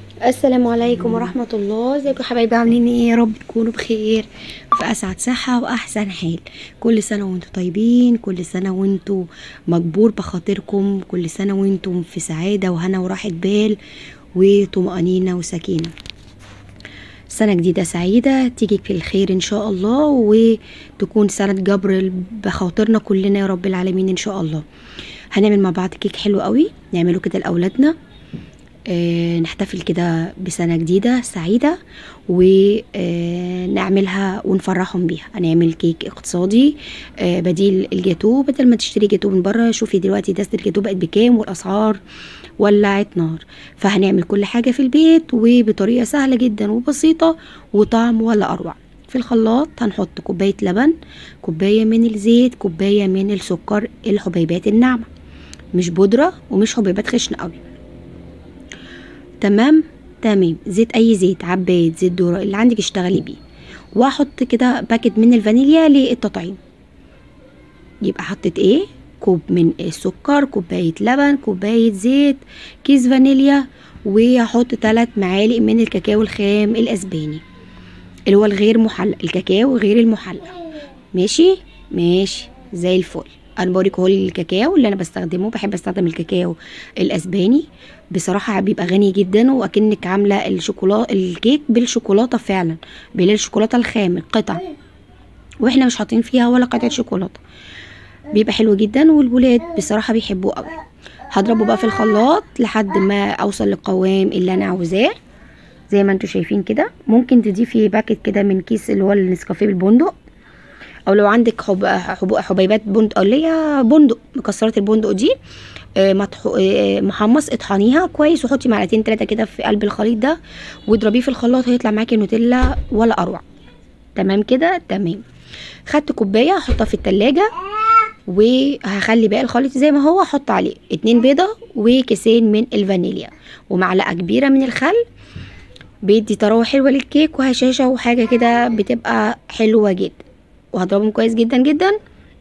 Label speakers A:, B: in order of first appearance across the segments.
A: السلام عليكم ورحمة الله ازيكم حبايبي عاملين ايه يا رب تكونوا بخير في اسعد صحة واحسن حال كل سنة وانتم طيبين كل سنة وانتم مجبور بخاطركم كل سنة وانتم في سعادة وهنا وراحة بال وطمأنينة وسكينة سنة جديدة سعيدة تيجي في الخير ان شاء الله وتكون سنة جبر بخاطرنا كلنا يا رب العالمين ان شاء الله هنعمل مع بعض كيك حلو قوي نعمله كده لاولادنا آه، نحتفل كده بسنة جديدة سعيدة ونعملها ونفرحهم بيها هنعمل كيك اقتصادي آه، بديل الجاتو بدل ما تشتري جاتو من بره شوفي دلوقتي دست الجاتو بقت بكام والاسعار ولعت نار فهنعمل كل حاجة في البيت وبطريقة سهلة جدا وبسيطة وطعم ولا اروع في الخلاط هنحط كوباية لبن كوباية من الزيت كوباية من السكر الحبيبات الناعمة مش بودرة ومش حبيبات خشنة قوي تمام تمام زيت اي زيت عباد زيت ذره اللي عندك اشتغلي بيه واحط كده باكت من الفانيليا للتطعيم يبقى حطيت ايه كوب من السكر كوبايه لبن كوبايه زيت كيس فانيليا وهحط ثلاث معالق من الكاكاو الخام الاسباني اللي هو الغير محلى الكاكاو غير المحلى ماشي ماشي زي الفل انا بوريك هو الكاكاو اللي انا بستخدمه بحب استخدم الكاكاو الاسباني بصراحه بيبقى غني جدا واكنك عامله الشوكولاته الكيك بالشوكولاته فعلا بالشوكولاته الخام القطع واحنا مش حاطين فيها ولا قطعه شوكولاته بيبقى حلو جدا والولاد بصراحه بيحبوه قوي هضربه بقى في الخلاط لحد ما اوصل للقوام اللي انا عاوزاه زي ما انتم شايفين كده ممكن تضيفي باكت كده من كيس اللي هو النسكافيه بالبندق او لو عندك حب حب حبيبات بندق او اللي هي بندق مكسرات البندق دي آه، مطحو آه، محمص اطحنيها كويس وحطي معلقتين تلاتة كده في قلب الخليط ده واضربيه في الخلاط هيطلع معاكي نوتيلا ولا اروع تمام كده تمام خدت كوبايه احطها في التلاجة وهخلي باقي الخليط زي ما هو احط عليه اتنين بيضه وكيسين من الفانيليا ومعلقه كبيره من الخل بيدي طراوه حلوه للكيك وهشاشه وحاجه كده بتبقى حلوه جدا وهضربهم كويس جدا جدا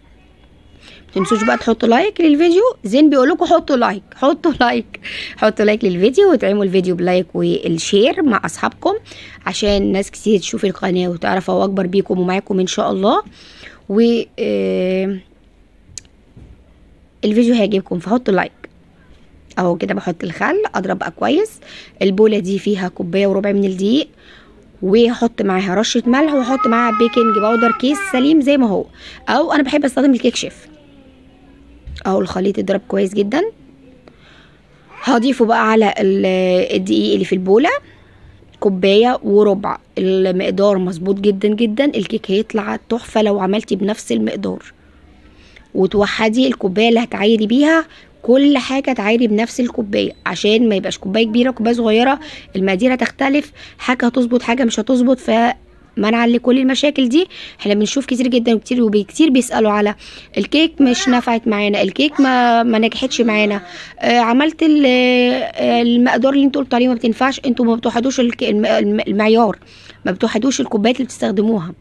A: متنسوش بقى تحطوا لايك للفيديو زين بيقول لكم حطوا لايك حطوا لايك حطوا لايك للفيديو وادعموا الفيديو بلايك والشير مع اصحابكم عشان ناس كتير تشوف القناه وتعرف او اكبر بيكم ومعاكم ان شاء الله و آه، الفيديو هيعجبكم فحطوا لايك اهو كده بحط الخل اضرب بقى كويس البوله دي فيها كوبايه وربع من الدقيق وهحط معاها رشه ملح واحط معاها بيكنج باودر كيس سليم زي ما هو او انا بحب استخدم الكيك شيف اهو الخليط اتضرب كويس جدا هضيفه بقى على ال- الدقيق اللي في البوله كوبايه وربع المقدار مظبوط جدا جدا الكيك هيطلع تحفه لو عملتي بنفس المقدار وتوحدي الكوبايه اللي هتعايري بيها كل حاجه تعايري بنفس الكوبايه عشان ما يبقاش كوبايه كبيره كوبايه صغيره المقادير هتختلف حاجه هتظبط حاجه مش هتظبط فمنعا لكل المشاكل دي احنا بنشوف كتير جدا وكتير وكتير بيسالوا على الكيك مش نفعت معانا الكيك ما ما نجحتش معانا آه عملت ال- آه، المقدار اللي انتوا قلتوا عليه ما بتنفعش انتوا ما بتوحدوش الك- الم- الم- المعيار ما بتوحدوش الكوبايات اللي بتستخدموها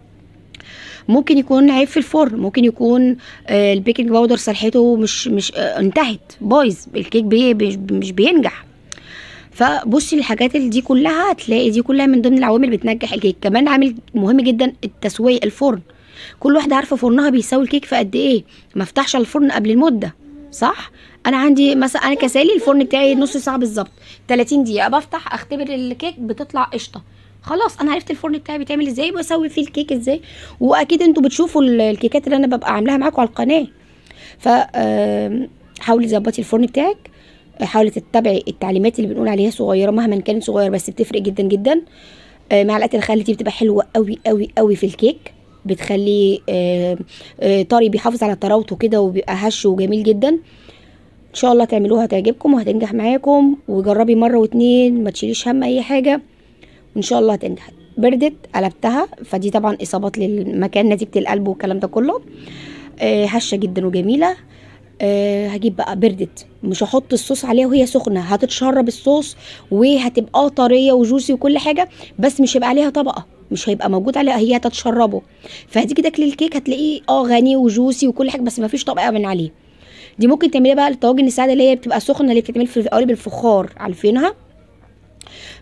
A: ممكن يكون عيب في الفرن ممكن يكون آه، البيكنج باودر صلاحيته مش مش آه، انتهت بايظ الكيك بي بي- مش بينجح فبصي الحاجات اللي دي كلها هتلاقي دي كلها من ضمن العوامل اللي بتنجح الكيك كمان عامل مهم جدا التسويه الفرن كل واحده عارفه فرنها بيساوي الكيك في قد ايه ما افتحش الفرن قبل المده صح انا عندي مثلا انا كسالي الفرن بتاعي نص ساعه بالظبط 30 دقيقه بفتح اختبر الكيك بتطلع قشطه خلاص انا عرفت الفرن بتاعي بيتعمل ازاي بسوي فيه الكيك ازاي واكيد انتوا بتشوفوا ال- الكيكات اللي انا ببقى عاملاها معاكم على القناه ف آم، حاولي تظبطي الفرن بتاعك حاولي تتبعي التعليمات اللي بنقول عليها صغيره مهما كانت صغيره بس بتفرق جدا جدا آه، معلقه الخل دي بتبقى حلوه قوي قوي قوي في الكيك بتخليه آه، آه، طري بيحافظ على طراوته كده وبيبقى هش وجميل جدا ان شاء الله تعملوها هتعجبكم وهتنجح معاكم وجربي مره واتنين ما تشيليش هم اي حاجه وان شاء الله هتنجح بردت قلبتها فدي طبعا اصابات للمكان نتيجه القلب والكلام ده كله آه، هشه جدا وجميله أه هجيب بقى بردت مش هحط الصوص عليها وهي سخنه هتتشرب الصوص وهتبقى طريه وجوسي وكل حاجه بس مش هيبقى عليها طبقه مش هيبقى موجود عليها هي هتتشربه فهتيجي تاكلي الكيك هتلاقيه اه غني وجوسي وكل حاجه بس ما فيش طبقه من عليه دي ممكن تعمليها بقى للطواجن الساده اللي هي بتبقى سخنه اللي بتتعمل في قوالب الفخار عارفينها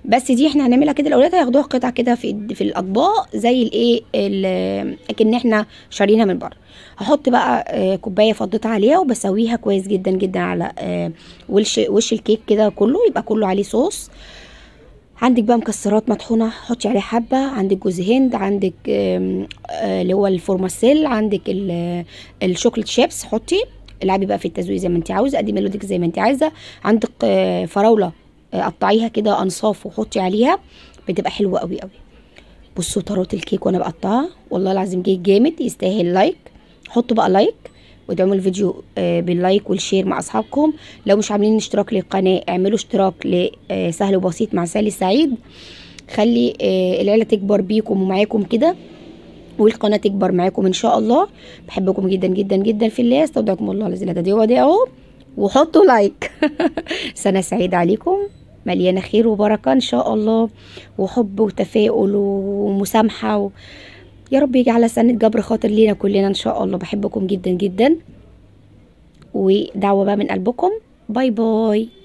A: بس دي احنا هنعملها كده الاولاد هياخدوها قطع كده في في الاطباق زي الايه ال- اكن احنا شارينها من بره هحط بقى آه، كوبايه فضيت عليها وبسويها كويس جدا جدا على آه، وش وش الكيك كده كله يبقى كله عليه صوص عندك بقى مكسرات مطحونه حطي عليها حبه عندك جوز هند عندك آم، آه، اللي هو الفورماسيل عندك ال- الشوكليت شيبس حطي العبي بقى في التزويق زي ما انت عاوزه قدمي لودك زي ما انت عايزه عندك آه، فراوله آه، قطعيها كده انصاف وحطي عليها بتبقى حلوه قوي قوي بصوا طرات الكيك وانا بقطعها والله العظيم كيك جامد يستاهل لايك حطوا بقى لايك وادعموا الفيديو آه، باللايك والشير مع اصحابكم لو مش عاملين اشتراك للقناه اعملوا اشتراك لسهل وبسيط مع سالي سعيد خلي آه، العيله تكبر بيكم ومعاكم كده والقناه تكبر معاكم ان شاء الله بحبكم جدا جدا جدا في الله استودعكم الله الذي لا تضيع ودائعه وحطوا لايك سنه سعيده عليكم مليانه خير وبركه ان شاء الله وحب وتفاؤل ومسامحه و... يا رب يجعل سنة جبر خاطر لينا كلنا ان شاء الله بحبكم جدا جدا ودعوة بقى من قلبكم باي باي